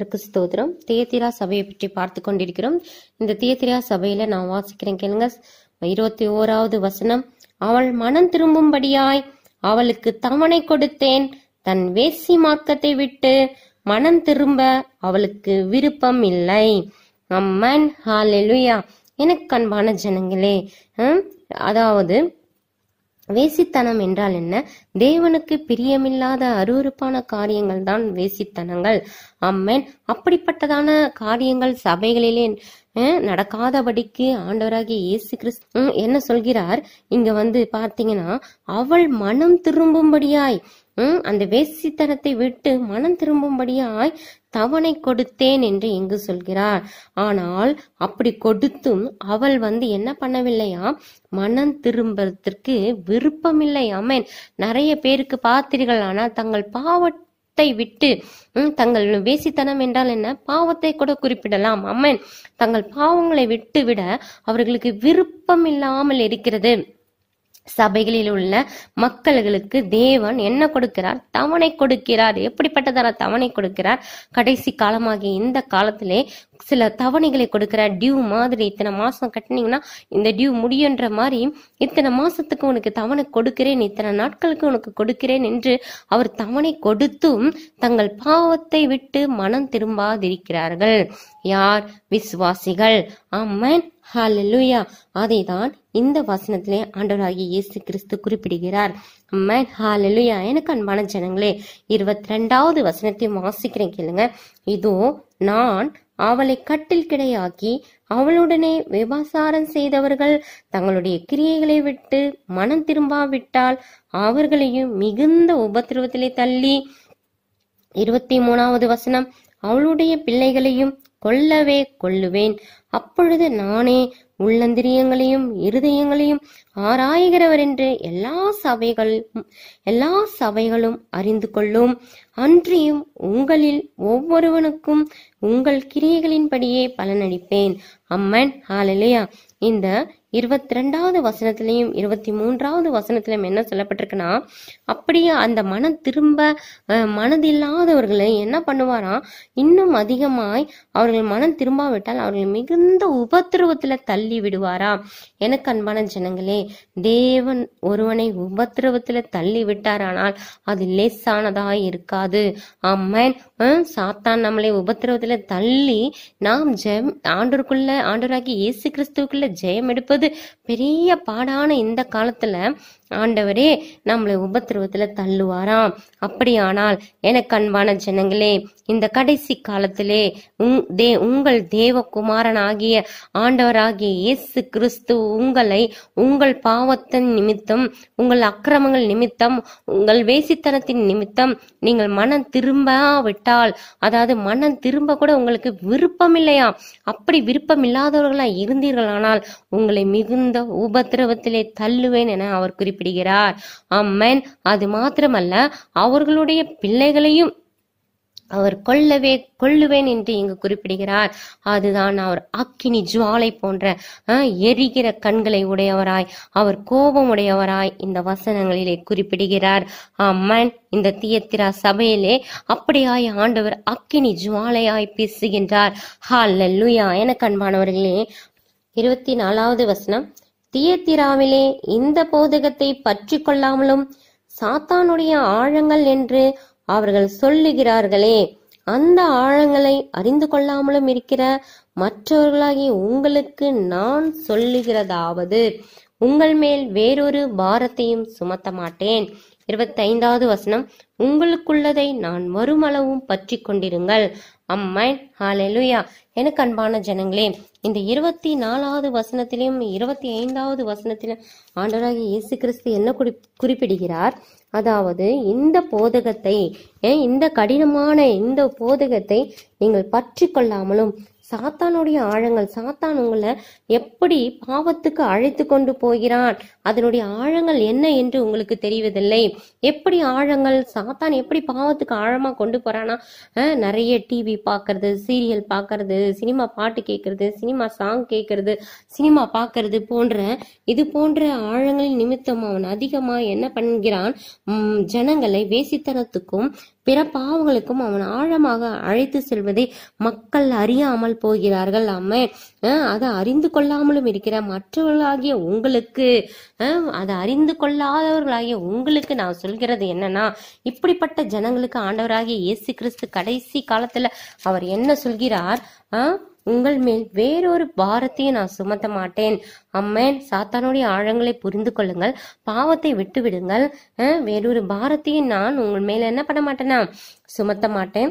கர்த்தருக்கு ஸ்தோத்திரம் தியத்திரா சபையை பற்றி பார்த்து கொண்டிருக்கிறோம் இந்த தியத்திரா சபையில நான் வாசிக்கிறேன் கேளுங்க இருபத்தி ஓராவது வசனம் அவள் மனம் திரும்பும்படியாய் அவளுக்கு தவணை கொடுத்தேன் தன் வேசி மார்க்கத்தை விட்டு மனம் திரும்ப அவளுக்கு விருப்பம் இல்லை அம்மன் ஹalleluya எனக்கு அன்பான ஜனங்களே ஹம், அதாவது வேசித்தனம் என்றால் என்ன தேவனுக்கு பிரியமில்லாத அருவருப்பான காரியங்கள் தான் வேசித்தனங்கள் அம்மேன் அப்படிப்பட்டதான காரியங்கள் சபைகளிலே அஹ், நடக்காதபடிக்கு ஆண்டவராகிய இயேசு கிறிஸ்து ஹம், என்ன சொல்கிறார் இங்க வந்து பார்த்தீங்கன்னா அவள் மனம் திரும்பும்படியாய் ஹம், அந்த வேசித்தனத்தை விட்டு மனம் திரும்பும்படியாய் தவணை கொடுத்தேன் என்று இங்கு சொல்கிறார் ஆனால் அப்படி கொடுத்தும் அவள் வந்து என்ன பண்ணவில்லையா மனம் திரும்புறதற்கு விருப்பமில்லை அமேன் நிறைய பேருக்கு பார்த்தீர்கள் ஆனால் தங்கள் பாவத்தை விட்டு ம், தங்கள் வேசித்தனம் என்றால் என்ன பாவத்தை கூட குறிப்பிடலாம் அம்மேன் தங்கள் பாவங்களை விட்டு விட அவர்களுக்கு விருப்பம் இல்லாமல் இருக்கிறது சபைகளில் உள்ள மக்களுக்கு தேவன் என்ன கொடுக்கிறார் தவணை கொடுக்கிறார் எப்படிப்பட்டதான தவணை கொடுக்கிறார் கடைசி காலமாகிய இந்த காலத்திலே சில தவணைகளை கொடுக்கிறார் டியூ மாதிரி இத்தனை மாசம் கட்டினீங்கன்னா இந்த டியூ முடியுன்ற மாதிரி இத்தனை மாசத்துக்கு உனக்கு தவணை கொடுக்கிறேன் இத்தனை நாட்களுக்கு உனக்கு கொடுக்கிறேன் என்று அவர் தவணை கொடுத்தும் தங்கள் பாவத்தை விட்டு மனம் திரும்பாதிருக்கிறார்கள் யார் விசுவாசிகள் ஆமென் ஹalleluya அதை தான் இந்த வசனத்திலே ஆண்டவராகிய இயேசு கிறிஸ்து குறிப்பிடுகிறார் அம்மன் ஹalleluya எனக்கு அன்பான ஜனங்களே இருபத்தி ரெண்டாவது வசனத்தையும் வாசிக்கிறேன் கேளுங்க இதோ நான் அவளை கட்டில் கிடையாக்கி அவளுடனே விபசாரம் செய்தவர்கள் தங்களுடைய கிரியைகளை விட்டு மனம் திரும்பாவிட்டால் அவர்களையும் மிகுந்த உபத்திரவத்திலே தள்ளி இருபத்தி மூணாவது வசனம் அவளுடைய பிள்ளைகளையும் கொல்லவே கொல்லுவேன் அப்பொழுது நானே உள்ளந்திரியங்களையும் இருதயங்களையும் ஆராய்கிறவர் என்று எல்லா சபைகளும் எல்லா சபைகளும் அறிந்து கொள்ளும் அன்றியும் உங்களில் ஒவ்வொருவனுக்கும் உங்கள் கிரியைகளின்படியே பலனளிப்பேன் அம்மன் ஹalleluya இந்த இருபத்தி ரெண்டாவது வசனத்திலையும் இருபத்தி மூன்றாவது வசனத்திலும் என்ன சொல்லப்பட்டிருக்குன்னா அப்படியே அந்த மனம் திரும்ப அஹ், மனதில்லாதவர்களை என்ன பண்ணுவாராம் இன்னும் அதிகமாய் அவர்கள் மனம் திரும்பாவிட்டால் அவர்கள் மிகுந்த உபத்திரவத்துல தள்ளி விடுவாராம் எனக்கு அன்பான ஜனங்களே தேவன் ஒருவனை உபத்திரவத்துல தள்ளி விட்டாரானால் அது லேசானதாய் இருக்காது அம்மன் அஹ், சாத்தான் நம்மளை உபத்திரவத்துல தள்ளி நாம் ஜெயம் ஆண்டவருக்குள்ள ஆண்டவராகி இயேசு கிறிஸ்துவுக்குள்ள ஜெயம் எடுப்பது பெரிய பாடான இந்த காலத்துல ஆண்டவரே நம்மளை உபத்திரவத்துல தள்ளுவாராம் அப்படியானால் எனக்கு அன்பான ஜனங்களே இந்த கடைசி காலத்திலே உங் தே உங்கள் தேவகுமாரனாகிய ஆண்டவராகிய இயேசு கிறிஸ்து உங்களை உங்கள் பாவத்தின் நிமித்தம் உங்கள் அக்கிரமங்கள் நிமித்தம் உங்கள் வேசித்தனத்தின் நிமித்தம் நீங்கள் மனம் திரும்பாவிட்டால் அதாவது மனம் திரும்ப கூட உங்களுக்கு விருப்பம் இல்லையா அப்படி விருப்பம் இல்லாதவர்களா இருந்தீர்களானால் உங்களை மிகுந்த உபத்திரவத்திலே தள்ளுவேன் என அவர் குறிப்பிடுகிறார் அம்மன் அது மாத்திரமல்ல அவர்களுடைய பிள்ளைகளையும் அவர் கொல்லவே கொல்லுவேன் என்று இங்கு குறிப்பிடுகிறார் அதுதான் அவர் அக்கினி ஜுவாலை போன்ற அஹ், எரிகிற கண்களை உடையவராய் அவர் கோபம் உடையவராய் இந்த வசனங்களிலே குறிப்பிடுகிறார் அம்மன் இந்த தியத்திரா சபையிலே அப்படியாய் ஆண்டவர் அக்கினி ஜுவாலையாய் பேசுகின்றார் ஹalleluya எனக்கு அன்பானவர்களே இருபத்தி நாலாவது வசனம் தியத்திராவிலே இந்த போதகத்தை பற்றி கொள்ளாமலும் சாத்தானுடைய ஆழங்கள் என்று அவர்கள் சொல்லுகிறார்களே அந்த ஆழங்களை அறிந்து கொள்ளாமலும் இருக்கிற மற்றவர்களாகிய உங்களுக்கு நான் சொல்லுகிறதாவது உங்கள் மேல் வேறொரு பாரத்தையும் சுமத்த மாட்டேன் இருபத்தைந்தாவது வசனம் உங்களுக்குள்ளதை நான் வருமளவும் பற்றி கொண்டிருங்கள் அம்மன் ஹalleluya எனக்கு அன்பான ஜனங்களே இந்த இருபத்தி நாலாவது வசனத்திலும் இருபத்தி ஐந்தாவது வசனத்திலும் ஆண்டவராகிய இயேசு கிறிஸ்து என்ன குறி குறிப்பிடுகிறார் அதாவது இந்த போதகத்தை ஏன் இந்த கடினமான இந்த போதகத்தை நீங்கள் பற்றி கொள்ளாமலும் சாத்தானுடைய ஆழங்கள் சாத்தான் உங்களை எப்படி பாவத்துக்கு அழைத்து கொண்டு போகிறான் அதனுடைய ஆழங்கள் என்ன என்று உங்களுக்கு தெரிவதில்லை எப்படி ஆழங்கள் சாத்தான் எப்படி பாவத்துக்கு ஆழமா கொண்டு போறானா அஹ், நிறைய டிவி பார்க்கறது சீரியல் பார்க்கறது சினிமா பாட்டு கேட்கறது சினிமா சாங் கேட்கறது சினிமா பார்க்கறது போன்ற இது போன்ற ஆழங்களின் நிமித்தம் அவன் அதிகமா என்ன பண்ணுகிறான் உம், ஜனங்களை வேசித்தனத்துக்கும் பிற பாவங்களுக்கும் அவன் ஆழமாக அழைத்து செல்வதை மக்கள் அறியாமல் போகிறார்கள் அம்மே அஹ், அதை அறிந்து கொள்ளாமலும் இருக்கிற மற்றவர்களாகிய உங்களுக்கு அஹ், அதை அறிந்து கொள்ளாதவர்களாகிய உங்களுக்கு நான் சொல்கிறது என்னன்னா இப்படிப்பட்ட ஜனங்களுக்கு ஆண்டவராகிய இயேசு கிறிஸ்து கடைசி காலத்துல அவர் என்ன சொல்கிறார் அஹ், உங்கள் மேல் வேறொரு பாரத்தையும் நான் சுமத்த மாட்டேன் அம்மேன் சாத்தானுடைய ஆழங்களை புரிந்து கொள்ளுங்கள் பாவத்தை விட்டு விடுங்கள் அஹ், வேறொரு பாரத்தையும் நான் உங்கள் மேல என்ன பண்ண மாட்டேனா சுமத்த மாட்டேன்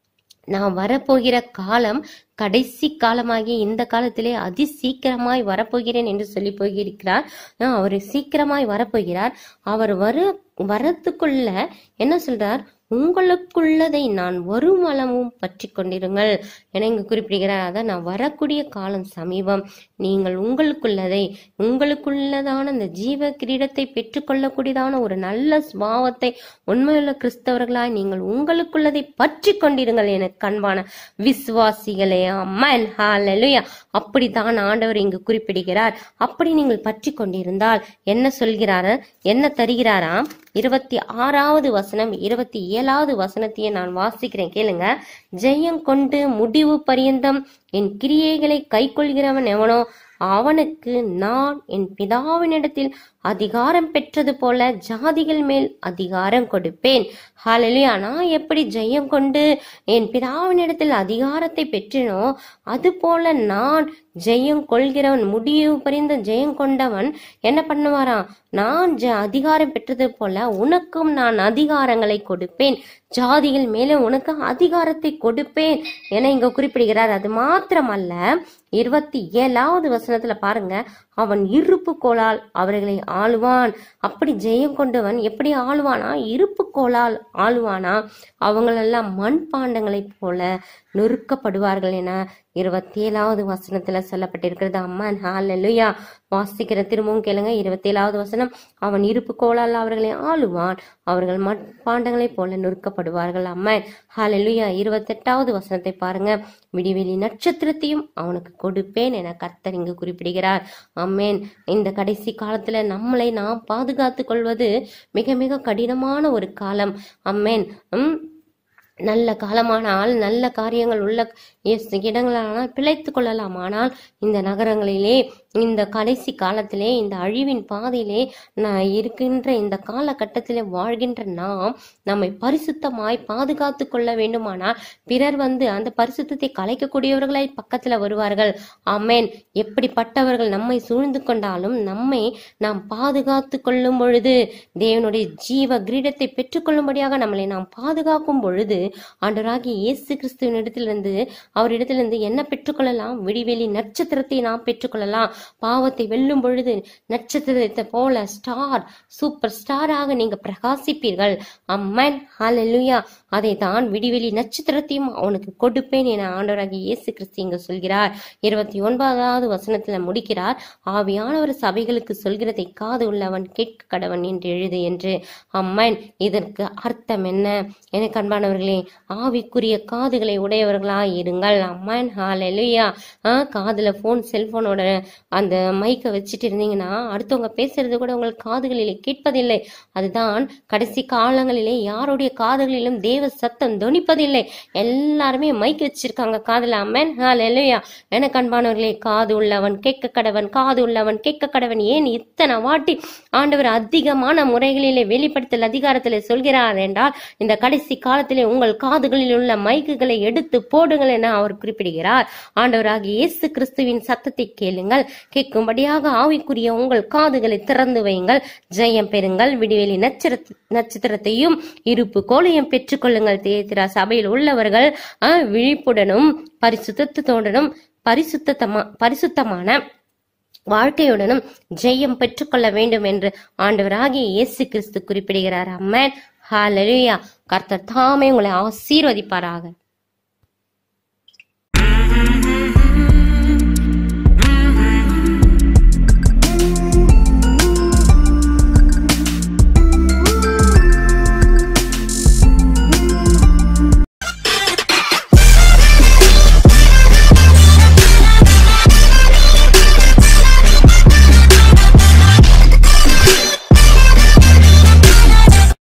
நான் வரப்போகிற காலம் கடைசி காலமாகிய இந்த காலத்திலே அதி சீக்கிரமாய் வரப்போகிறேன் என்று சொல்லி போயிருக்கிறார் ஆஹ் அவர் சீக்கிரமாய் வரப்போகிறார் அவர் வரு வரத்துக்குள்ள என்ன சொல்றார் உங்களுக்குள்ளதை நான் வரும் அளவும் பற்றி கொண்டிருங்கள் என இங்கு குறிப்பிடுகிறார் அதான் நான் வரக்கூடிய காலம் சமீபம் நீங்கள் உங்களுக்குள்ளதை உங்களுக்குள்ளதான இந்த ஜீவ கிரீடத்தை பெற்றுக்கொள்ளக்கூடியதான ஒரு நல்ல சுபாவத்தை உண்மையுள்ள கிறிஸ்தவர்களாய் நீங்கள் உங்களுக்குள்ளதை பற்றி கொண்டிருங்கள் என கண்பான விசுவாசிகளே அம்மன் ஹalleluya அப்படித்தான் ஆண்டவர் இங்கு குறிப்பிடுகிறார் அப்படி நீங்கள் பற்றி கொண்டிருந்தால் என்ன சொல்கிறாரு என்ன தருகிறாராம் இருபத்தி ஆறாவது வசனம் இருபத்தி ஏழாவது வசனத்தையே நான் வாசிக்கிறேன் கேளுங்க ஜெயம் கொண்டு முடிவு பரியந்தம் என் கிரியைகளை கைக்கொள்கிறவன் எவனோ அவனுக்கு நான் என் பிதாவினிடத்தில் அதிகாரம் பெற்றது போல ஜாதிகள் மேல் அதிகாரம் கொடுப்பேன் ஹalleluya நான் எப்படி ஜெயம் கொண்டு என் பிதாவினிடத்தில் அதிகாரத்தை பெற்றேனோ அது போல நான் ஜெயம் கொள்கிறவன் முடிவு பறிந்த ஜெயம் கொண்டவன் என்ன பண்ணுவாராம் நான் ஜ அதிகாரம் பெற்றது போல உனக்கும் நான் அதிகாரங்களை கொடுப்பேன் ஜாதிகள் மேலே உனக்கு அதிகாரத்தை கொடுப்பேன் என இங்க குறிப்பிடுகிறார் அது மாத்திரமல்ல இருபத்தி ஏழாவது வசனத்துல பாருங்க அவன் இருப்பு கோலால் அவர்களை ஆளுவான் அப்படி ஜெயம் கொண்டவன் எப்படி ஆளுவானா இருப்பு கோலால் ஆளுவானா அவங்களெல்லாம் மண்பாண்டங்களைப் போல நொறுக்கப்படுவார்கள் என இருபத்தி ஏழாவது வசனத்துல சொல்லப்பட்டிருக்கிறது அம்மான் ஹalleluya வாசிக்கிற திரும்பவும் கேளுங்க இருபத்தி ஏழாவது வசனம் அவன் இருப்பு கோலால் அவர்களை ஆளுவான் அவர்கள் மண்பாண்டங்களைப் போல நொறுக்கப்படுவார்கள் அம்மான் ஹalleluya இருபத்தெட்டாவது வசனத்தை பாருங்க விடிவெளி நட்சத்திரத்தையும் அவனுக்கு கொடுப்பேன் என கர்த்தர் இங்கு குறிப்பிடுகிறார் அம்மேன் இந்த கடைசி காலத்துல நம்மளை நாம் பாதுகாத்துக் கொள்வது மிக மிக கடினமான ஒரு காலம் அம்மேன் உம் நல்ல காலமானால் நல்ல காரியங்கள் உள்ள எஸ் இடங்களானால் பிழைத்து கொள்ளலாம் ஆனால் இந்த நகரங்களிலே இந்த கடைசி காலத்திலே இந்த அழிவின் பாதையிலே நான் இருக்கின்ற இந்த காலகட்டத்திலே வாழ்கின்ற நாம் நம்மை பரிசுத்தமாய் பாதுகாத்து கொள்ள வேண்டுமானால் பிறர் வந்து அந்த பரிசுத்தத்தை கலைக்கக்கூடியவர்களை பக்கத்துல வருவார்கள் ஆமேன் எப்படிப்பட்டவர்கள் நம்மை சூழ்ந்து கொண்டாலும் நம்மை நாம் பாதுகாத்து கொள்ளும் பொழுது தேவனுடைய ஜீவ கிரீடத்தை பெற்றுக்கொள்ளும்படியாக நம்மளை நாம் பாதுகாக்கும் பொழுது ஆண்டவராகிய இயேசு கிறிஸ்துவின் இடத்திலிருந்து அவரிடத்திலிருந்து என்ன பெற்றுக்கொள்ளலாம் விடிவெளி நட்சத்திரத்தை நாம் பெற்றுக்கொள்ளலாம் பாவத்தை வெல்லும் பொழுது நட்சத்திரத்தை போல ஸ்டார் சூப்பர் ஸ்டாராக நீங்க பிரகாசிப்பீர்கள் அம்மன் ஹalleluya அதை தான் விடிவெளி நட்சத்திரத்தையும் அவனுக்கு கொடுப்பேன் என ஆண்டவராகிய இயேசு கிறிஸ்து இங்கு சொல்கிறார் இருபத்தி ஒன்பதாவது வசனத்துல முடிக்கிறார் ஆவியானவர் சபைகளுக்கு சொல்கிறதை காது உள்ளவன் கேட்க கடவன் என்று எழுது என்று அம்மன் இதற்கு அர்த்தம் என்ன எனக்கு அன்பானவர்களே ஆவிக்குரிய காதுகளை உடையவர்களாய் இருங்கள் அம்மன் ஹalleluya ஆ காதுல போன் செல்போனோட அந்த மைக்கை வச்சுட்டு இருந்தீங்கன்னா அடுத்தவங்க பேசுறது கூட உங்கள் காதுகளிலே கேட்பதில்லை அதுதான் கடைசி காலங்களிலே யாருடைய காதுகளிலும் தேவ சத்தம் தொனிப்பதில்லை எல்லாருமே மைக் வச்சிருக்காங்க காதுல அம்மன் ஹalleluya எனக்கு அன்பானவர்களே காது உள்ளவன் கேட்க கடவன் காது உள்ளவன் கேட்க கடவன் ஏன் இத்தனை வாட்டி ஆண்டவர் அதிகமான முறைகளிலே வெளிப்படுத்தல் அதிகாரத்திலே சொல்கிறார் என்றால் இந்த கடைசி காலத்திலே உங்கள் காதுகளில் உள்ள மைக்குகளை எடுத்து போடுங்கள் என அவர் குறிப்பிடுகிறார் ஆண்டவராகிய இயேசு கிறிஸ்துவின் சத்தத்தை கேளுங்கள் கேட்கும்படியாக ஆவிக்குரிய உங்கள் காதுகளை திறந்து வையுங்கள் ஜெயம் பெறுங்கள் விடிவெளி நட்சத்திர நட்சத்திரத்தையும் இருப்பு கோலையும் பெற்றுக்கொள்ளுங்கள் தேத்திரா சபையில் உள்ளவர்கள் அஹ், விழிப்புடனும் பரிசுத்தத்தோடனும் பரிசுத்தமா பரிசுத்தமான வாழ்க்கையுடனும் ஜெயம் பெற்றுக்கொள்ள வேண்டும் என்று ஆண்டவராகிய இயேசு கிறிஸ்து குறிப்பிடுகிறார் அம்மன் ஹalleluya கர்த்தர் தாமே உங்களை ஆசீர்வதிப்பாராக